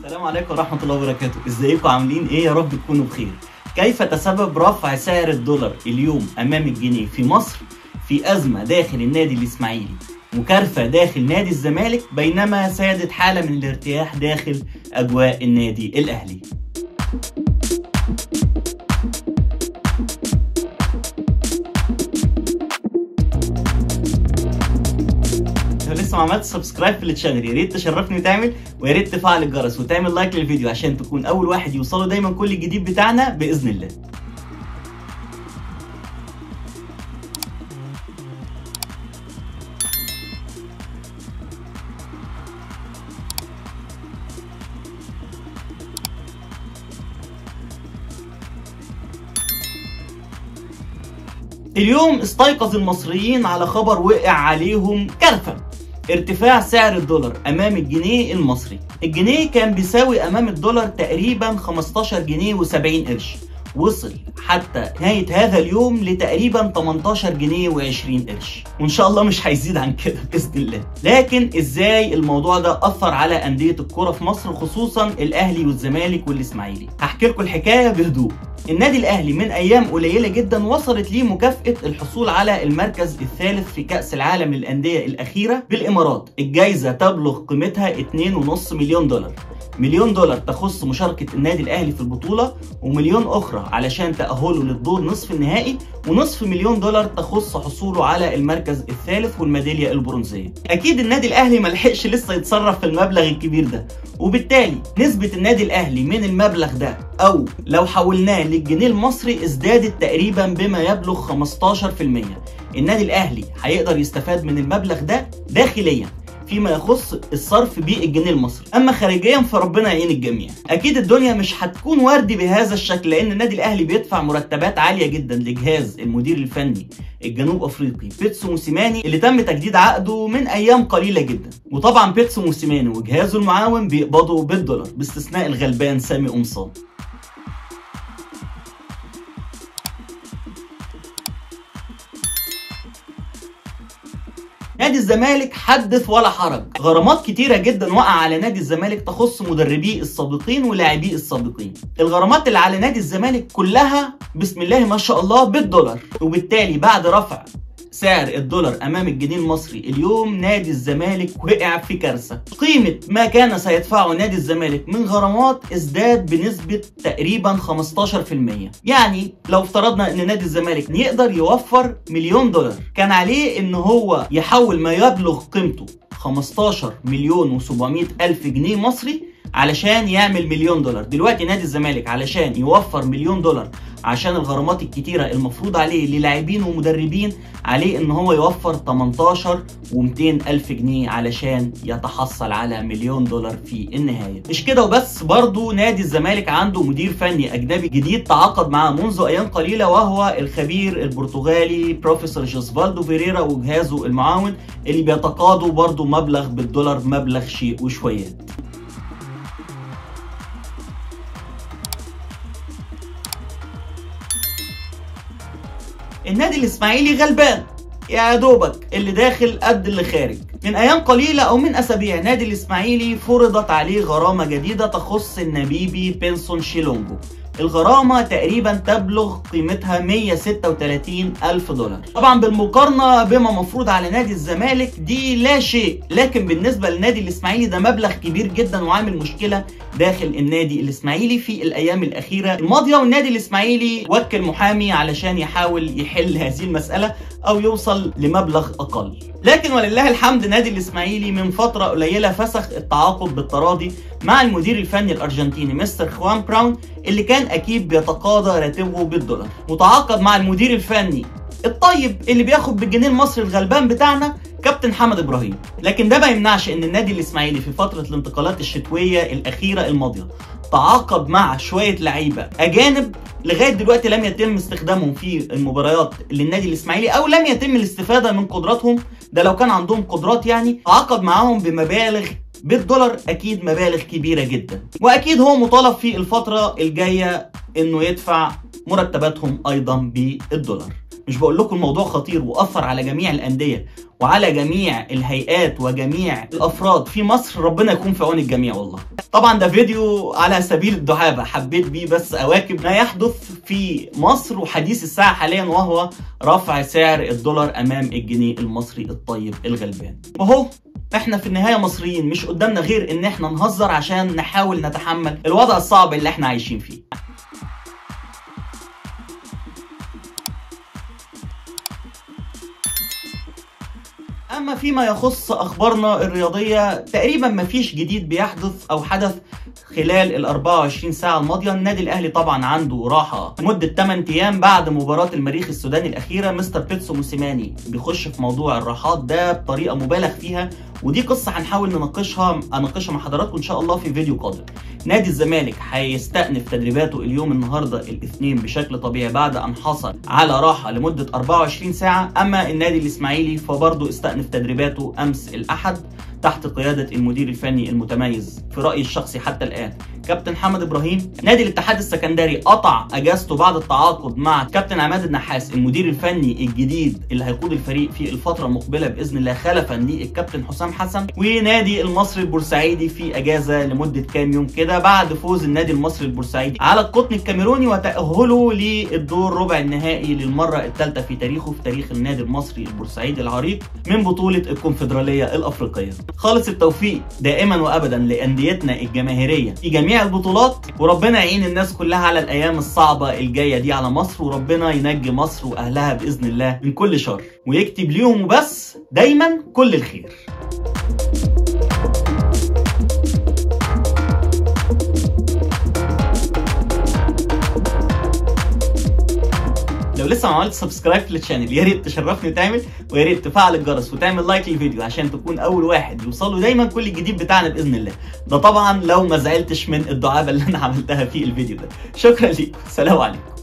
السلام عليكم ورحمة الله وبركاته، ازيكم عاملين ايه يا رب تكونوا بخير. كيف تسبب رفع سعر الدولار اليوم امام الجنيه في مصر في ازمة داخل النادي الاسماعيلي وكارثة داخل نادي الزمالك بينما سادت حالة من الارتياح داخل اجواء النادي الاهلي. لو لسه ما عملتش سبسكرايب في التشانل يا ريت تشرفني وتعمل ويا ريت تفعل الجرس وتعمل لايك للفيديو عشان تكون اول واحد يوصله دايما كل الجديد بتاعنا باذن الله اليوم استيقظ المصريين على خبر وقع عليهم كارثة ارتفاع سعر الدولار امام الجنيه المصري الجنيه كان بيساوي امام الدولار تقريبا 15 جنيه و70 قرش وصل حتى نهاية هذا اليوم لتقريبا 18 جنيه و20 قرش وان شاء الله مش هيزيد عن كده باذن الله لكن ازاي الموضوع ده اثر على اندية الكرة في مصر خصوصا الاهلي والزمالك والاسماعيلي هحكي لكم الحكاية بهدوء النادي الاهلي من ايام قليله جدا وصلت ليه مكافاه الحصول على المركز الثالث في كاس العالم للانديه الاخيره بالامارات الجائزه تبلغ قيمتها 2.5 مليون دولار مليون دولار تخص مشاركة النادي الأهلي في البطولة ومليون أخرى علشان تأهله للدور نصف النهائي ونصف مليون دولار تخص حصوله على المركز الثالث والميدالية البرونزية أكيد النادي الأهلي ملحقش لسه يتصرف في المبلغ الكبير ده وبالتالي نسبة النادي الأهلي من المبلغ ده أو لو حولناه للجنيه المصري ازدادت تقريبا بما يبلغ 15% النادي الأهلي هيقدر يستفاد من المبلغ ده داخليا فيما يخص الصرف بالجنيه المصري اما خارجيا فربنا يعين الجميع اكيد الدنيا مش هتكون وردي بهذا الشكل لان النادي الاهلي بيدفع مرتبات عاليه جدا لجهاز المدير الفني الجنوب افريقي بيتسو موسيماني اللي تم تجديد عقده من ايام قليله جدا وطبعا بيتسو موسيماني وجهازه المعاون بيقبضوا بالدولار باستثناء الغلبان سامي قمصان نادي الزمالك حدث ولا حرج غرامات كتيرة جدا وقع على نادي الزمالك تخص مدربيه السابقين ولاعبيه السابقين الغرامات اللي على نادي الزمالك كلها بسم الله ما شاء الله بالدولار وبالتالي بعد رفع سعر الدولار امام الجنيه المصري اليوم نادي الزمالك وقع في كارثه قيمه ما كان سيدفعه نادي الزمالك من غرامات ازداد بنسبه تقريبا 15% يعني لو افترضنا ان نادي الزمالك يقدر يوفر مليون دولار كان عليه ان هو يحول ما يبلغ قيمته 15 مليون و700 الف جنيه مصري علشان يعمل مليون دولار دلوقتي نادي الزمالك علشان يوفر مليون دولار عشان الغرامات الكتيرة المفروض عليه للاعبين ومدربين عليه ان هو يوفر 18 و200 الف جنيه علشان يتحصل على مليون دولار في النهاية مش كده وبس برضو نادي الزمالك عنده مدير فني اجنبي جديد تعاقد معاه منذ ايام قليلة وهو الخبير البرتغالي بروفيسور جوزفالدو فيريرا وجهازه المعاون اللي بيتقاضوا برضو مبلغ بالدولار مبلغ شيء وشويات النادي الاسماعيلي غلبان يا دوبك اللي داخل قد اللي خارج من ايام قليله او من اسابيع نادي الاسماعيلي فرضت عليه غرامه جديده تخص النبيبي بنسون شيلونجو الغرامة تقريبا تبلغ قيمتها 136 ألف دولار طبعا بالمقارنة بما مفروض على نادي الزمالك دي لا شيء لكن بالنسبة للنادي الإسماعيلي ده مبلغ كبير جدا وعامل مشكلة داخل النادي الإسماعيلي في الأيام الأخيرة الماضية والنادي الإسماعيلي وكل محامي علشان يحاول يحل هذه المسألة أو يوصل لمبلغ أقل لكن ولله الحمد نادي الإسماعيلي من فترة قليلة فسخ التعاقد بالتراضي مع المدير الفني الأرجنتيني مستر خوان براون اللي كان أكيد بيتقاضى راتبه بالدولار متعاقد مع المدير الفني الطيب اللي بياخد بالجنيه المصري الغلبان بتاعنا كابتن حمد ابراهيم لكن ده ما يمنعش ان النادي الاسماعيلي في فتره الانتقالات الشتويه الاخيره الماضيه تعاقد مع شويه لعيبه اجانب لغايه دلوقتي لم يتم استخدامهم في المباريات للنادي الاسماعيلي او لم يتم الاستفاده من قدراتهم ده لو كان عندهم قدرات يعني تعاقد معاهم بمبالغ بالدولار اكيد مبالغ كبيره جدا واكيد هو مطالب في الفتره الجايه انه يدفع مرتباتهم ايضا بالدولار مش بقول لكم الموضوع خطير واثر على جميع الانديه وعلى جميع الهيئات وجميع الافراد في مصر ربنا يكون في عون الجميع والله طبعا ده فيديو على سبيل الدعابه حبيت بيه بس اواكب ما يحدث في مصر وحديث الساعه حاليا وهو رفع سعر الدولار امام الجنيه المصري الطيب الغلبان وهو احنا في النهايه مصريين مش قدامنا غير ان احنا نهزر عشان نحاول نتحمل الوضع الصعب اللي احنا عايشين فيه اما فيما يخص اخبارنا الرياضيه تقريبا ما فيش جديد بيحدث او حدث خلال ال 24 ساعه الماضيه النادي الاهلي طبعا عنده راحه مده 8 ايام بعد مباراه المريخ السوداني الاخيره مستر بيتسو موسيماني بيخش في موضوع الراحات ده بطريقه مبالغ فيها ودي قصه هنحاول نناقشها اناقشها مع حضراتكم ان شاء الله في فيديو قادم نادي الزمالك هيستأنف تدريباته اليوم النهارده الاثنين بشكل طبيعي بعد ان حصل على راحه لمده 24 ساعه اما النادي الاسماعيلي فبرضه استأنف تدريباته امس الاحد تحت قيادة المدير الفني المتميز في رأيي الشخصي حتى الآن كابتن حمد إبراهيم نادي الاتحاد السكندري قطع أجازته بعد التعاقد مع كابتن عماد النحاس المدير الفني الجديد اللي هيقود الفريق في الفترة المقبلة بإذن الله خلفا للكابتن حسام حسن ونادي المصري البورسعيدي في أجازة لمدة كام يوم كده بعد فوز النادي المصري البورسعيدي على القطن الكاميروني وتأهله للدور ربع النهائي للمرة الثالثة في تاريخه في تاريخ النادي المصري البورسعيدي العريق من بطولة الكونفدرالية الأفريقية خالص التوفيق دائما وابدا لانديتنا الجماهيريه في جميع البطولات وربنا يعين الناس كلها على الايام الصعبه الجايه دي على مصر وربنا ينجي مصر واهلها باذن الله من كل شر ويكتب ليهم وبس دايما كل الخير لو لسه ما عملت سبسكرايب للشانل يا ريت تشرفني تعمل ويا ريت تفعل الجرس وتعمل لايك للفيديو عشان تكون اول واحد يوصله دايما كل الجديد بتاعنا باذن الله ده طبعا لو ما زعلتش من الدعابه اللي انا عملتها في الفيديو ده شكرا ليكم سلام عليكم